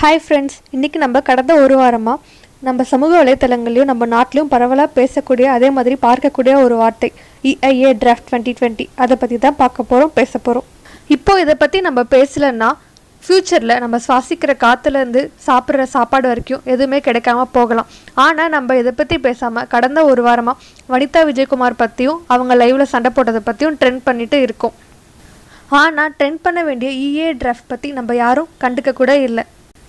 hi friends இன்றைக்கி நம்ம கடந்த ஒரு வாரமாக நம்ம சமூக வலைத்தளங்களையும் நம்ம நாட்டிலையும் பரவலாக பேசக்கூடிய அதே மாதிரி பார்க்கக்கூடிய ஒரு வார்த்தை இஐஏ டிராஃப்ட் டுவெண்ட்டி டுவெண்ட்டி அதை பற்றி தான் பார்க்க போகிறோம் பேச போகிறோம் இப்போ இதை பற்றி நம்ம பேசலைன்னா ஃப்யூச்சரில் நம்ம சுவாசிக்கிற காற்றுலேருந்து சாப்பிட்ற சாப்பாடு வரைக்கும் எதுவுமே கிடைக்காம போகலாம் ஆனால் நம்ம இதை பற்றி பேசாமல் கடந்த ஒரு வாரமாக வனிதா விஜயகுமார் பற்றியும் அவங்க லைவில் சண்டை போட்டதை பற்றியும் ட்ரெண்ட் பண்ணிட்டு இருக்கோம் ஆனால் ட்ரெண்ட் பண்ண வேண்டிய இஏ டிராஃப்ட் பற்றி நம்ம யாரும் கண்டுக்க கூட இல்லை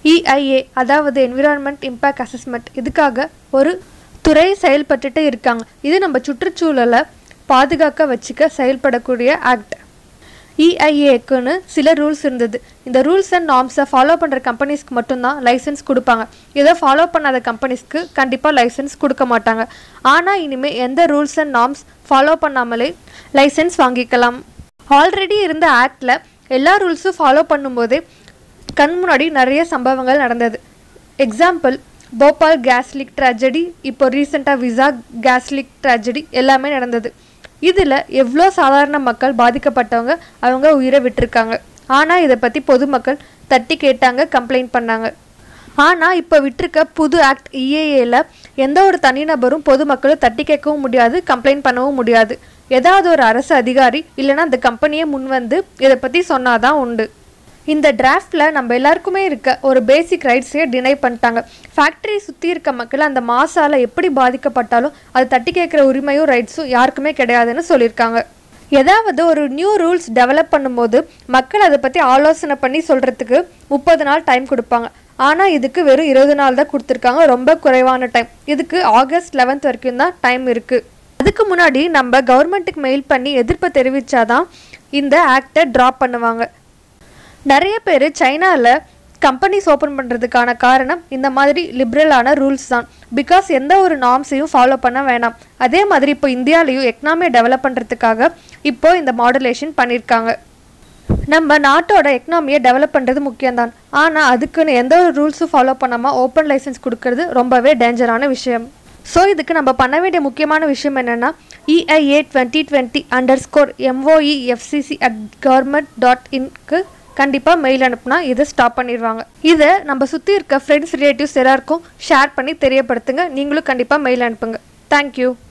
இஐஏ அதாவது என்விரான்மெண்ட் இம்பேக்ட் அசஸ்மெண்ட் இதுக்காக ஒரு துறை செயல்பட்டுட்டு இருக்காங்க இது நம்ம சுற்றுச்சூழலை பாதுகாக்க வச்சுக்க செயல்படக்கூடிய ஆக்ட் இஐஏக்குன்னு சில ரூல்ஸ் இருந்தது இந்த ரூல்ஸ் அண்ட் நார்ம்ஸை ஃபாலோ பண்ணுற கம்பெனிஸ்க்கு மட்டும்தான் லைசன்ஸ் கொடுப்பாங்க இதை ஃபாலோ பண்ணாத கம்பெனிஸ்க்கு கண்டிப்பாக லைசன்ஸ் கொடுக்க மாட்டாங்க ஆனால் இனிமேல் எந்த ரூல்ஸ் அண்ட் நார்ம்ஸ் ஃபாலோ பண்ணாமலே லைசன்ஸ் வாங்கிக்கலாம் ஆல்ரெடி இருந்த ஆக்டில் எல்லா ரூல்ஸும் ஃபாலோ பண்ணும்போதே கண் முன்னாடி நிறைய சம்பவங்கள் நடந்தது example Bhopal gas leak tragedy இப்போ ரீசெண்டாக விசா கேஸ் லீக் ட்ராஜடி எல்லாமே நடந்தது இதில் எவ்வளோ சாதாரண மக்கள் பாதிக்கப்பட்டவங்க அவங்க உயிரை விட்டிருக்காங்க ஆனால் இதை பற்றி பொதுமக்கள் தட்டி கேட்டாங்க கம்ப்ளைண்ட் பண்ணாங்க ஆனால் இப்போ விட்டிருக்க புது ஆக்ட் இஏஏல எந்த ஒரு தனிநபரும் பொதுமக்களும் தட்டி கேட்கவும் முடியாது கம்ப்ளைண்ட் பண்ணவும் முடியாது ஏதாவது ஒரு அரசு அதிகாரி இல்லைன்னா அந்த கம்பெனியே முன் வந்து இதை பற்றி சொன்னாதான் உண்டு இந்த டிராஃப்டில் நம்ம எல்லாருக்குமே இருக்க ஒரு பேசிக் ரைட்ஸையே டினை பண்ணிட்டாங்க ஃபேக்ட்ரி சுற்றி இருக்க மக்கள் அந்த மாசால் எப்படி பாதிக்கப்பட்டாலும் அது தட்டி கேட்குற உரிமையும் ரைட்ஸும் யாருக்குமே கிடையாதுன்னு சொல்லியிருக்காங்க ஏதாவது ஒரு நியூ ரூல்ஸ் டெவலப் பண்ணும்போது மக்கள் அதை பற்றி ஆலோசனை பண்ணி சொல்கிறதுக்கு முப்பது நாள் டைம் கொடுப்பாங்க ஆனால் இதுக்கு வெறும் இருபது நாள் தான் கொடுத்துருக்காங்க ரொம்ப குறைவான டைம் இதுக்கு ஆகஸ்ட் லெவன்த் வரைக்கும் தான் டைம் இருக்குது அதுக்கு முன்னாடி நம்ம கவர்மெண்ட்டுக்கு மெயில் பண்ணி எதிர்ப்பை தெரிவித்தாதான் இந்த ஆக்டை ட்ராப் பண்ணுவாங்க நிறைய பேர் சைனாவில் கம்பெனிஸ் ஓப்பன் பண்ணுறதுக்கான காரணம் இந்த மாதிரி லிபரலான ரூல்ஸ் தான் பிகாஸ் எந்த ஒரு நார்ம்ஸையும் ஃபாலோ பண்ண வேணாம் அதே மாதிரி இப்போ இந்தியாலையும் எக்கனாமியை டெவலப் பண்ணுறதுக்காக இப்போ இந்த மாடுலேஷன் பண்ணியிருக்காங்க நம்ம நாட்டோட எக்கனாமியை டெவலப் பண்ணுறது முக்கியம்தான் ஆனால் அதுக்குன்னு எந்த ஒரு ரூல்ஸும் ஃபாலோ பண்ணாமல் ஓப்பன் லைசன்ஸ் கொடுக்கறது ரொம்பவே டேஞ்சரான விஷயம் ஸோ இதுக்கு நம்ம பண்ண வேண்டிய முக்கியமான விஷயம் என்னென்னா EIA twenty twenty underscore MOE FCC at government dot இன்க்கு கண்டிப்பாக மெயில் அனுப்புனா இதை ஸ்டாப் பண்ணிடுவாங்க இதை நம்ம சுற்றி இருக்க ஃப்ரெண்ட்ஸ் ரிலேட்டிவ்ஸ் எல்லாருக்கும் ஷேர் பண்ணி தெரியப்படுத்துங்க நீங்களும் கண்டிப்பாக மெயில் அனுப்புங்க தேங்க்யூ